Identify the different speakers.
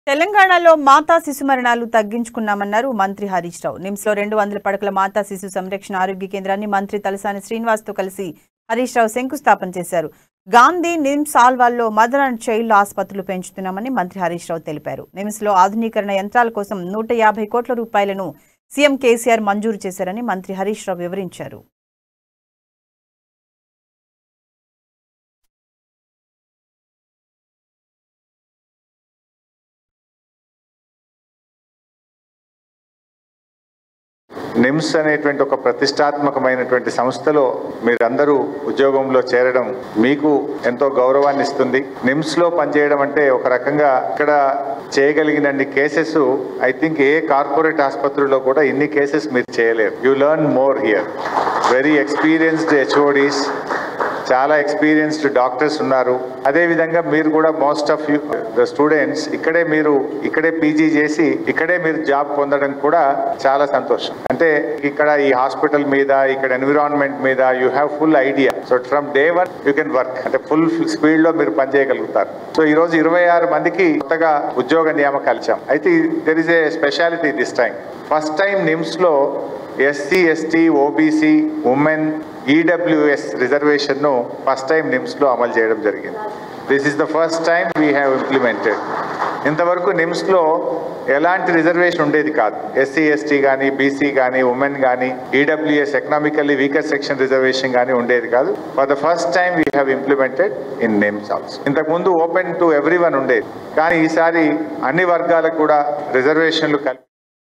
Speaker 1: తెలంగాణలో మాతా శిశు మరణాలు తగ్గించుకున్నామన్నారు మంత్రి హరీష్ రావు నిమ్స్ లో రెండు వందల పడకల మాతా శిశు సంరక్షణ ఆరోగ్య కేంద్రాన్ని మంత్రి తలసాని శ్రీనివాస్ తో కలిసి హరీష్ రావు శంకుస్థాపన చేశారు గాంధీ నిమ్స్ ఆల్వాల్లో మదర్ అండ్ చైల్డ్ ఆసుపత్రులు పెంచుతున్నామని మంత్రి హరీష్ రావు తెలిపారు నిమ్స్ లో ఆధునీకరణ యంత్రాల కోసం నూట యాభై కోట్ల రూపాయలను సీఎం కేసీఆర్ మంజూరు చేశారని మంత్రి హరీష్ రావు వివరించారు
Speaker 2: నిమ్స్ అనేటువంటి ఒక ప్రతిష్టాత్మకమైనటువంటి సంస్థలో మీరందరూ ఉద్యోగంలో చేరడం మీకు ఎంతో గౌరవాన్ని ఇస్తుంది నిమ్స్ లో పనిచేయడం అంటే ఒక రకంగా ఇక్కడ చేయగలిగినన్ని cases I think a corporate ఆసుపత్రిలో కూడా ఇన్ని కేసెస్ మీరు చేయలేరు you learn more here very experienced HODs చాలా ఎక్స్పీరియన్స్డ్ డాక్టర్స్ ఉన్నారు అదే విధంగా మీరు కూడా most of you the students ఇక్కడే మీరు ఇక్కడే పీజీ చేసి ఇక్కడే మీరు జాబ్ పొందడం కూడా చాలా సంతోషం అంటే ఇక్కడ ఈ హాస్పిటల్ మీద ఇక్కడ ఎన్విరాన్మెంట్ మీద you have full idea so from day one you can work అంటే ఫుల్ స్పీడ్ లో మీరు పనిచేయగలుగుతారు సో ఈ రోజు ఇరవై ఆరు మందికి కొత్తగా ఉద్యోగ నియామకాలు ఇచ్చాం అయితే there is a speciality this time first time NIMS లో SC ST OBC women EWS రిజర్వేషన్ను ఫస్ట్ టైం నిమ్స్లో అమలు చేయడం జరిగింది this is the first time we have implemented ఇంతవరకు నిమ్స్లో ఎలాంటి రిజర్వేషన్ ఉండేది కాదు ఎస్సీ ఎస్టీ కానీ బీసీ కానీ ఉమెన్ కానీ EWS economically weaker section reservation కానీ ఉండేది కాదు for the first time we have implemented in NIMS also ఇంతకుముందు ఓపెన్ టు ఎవ్రీ వన్ ఉండేది కానీ ఈసారి అన్ని వర్గాలకు కూడా రిజర్వేషన్లు కలిపి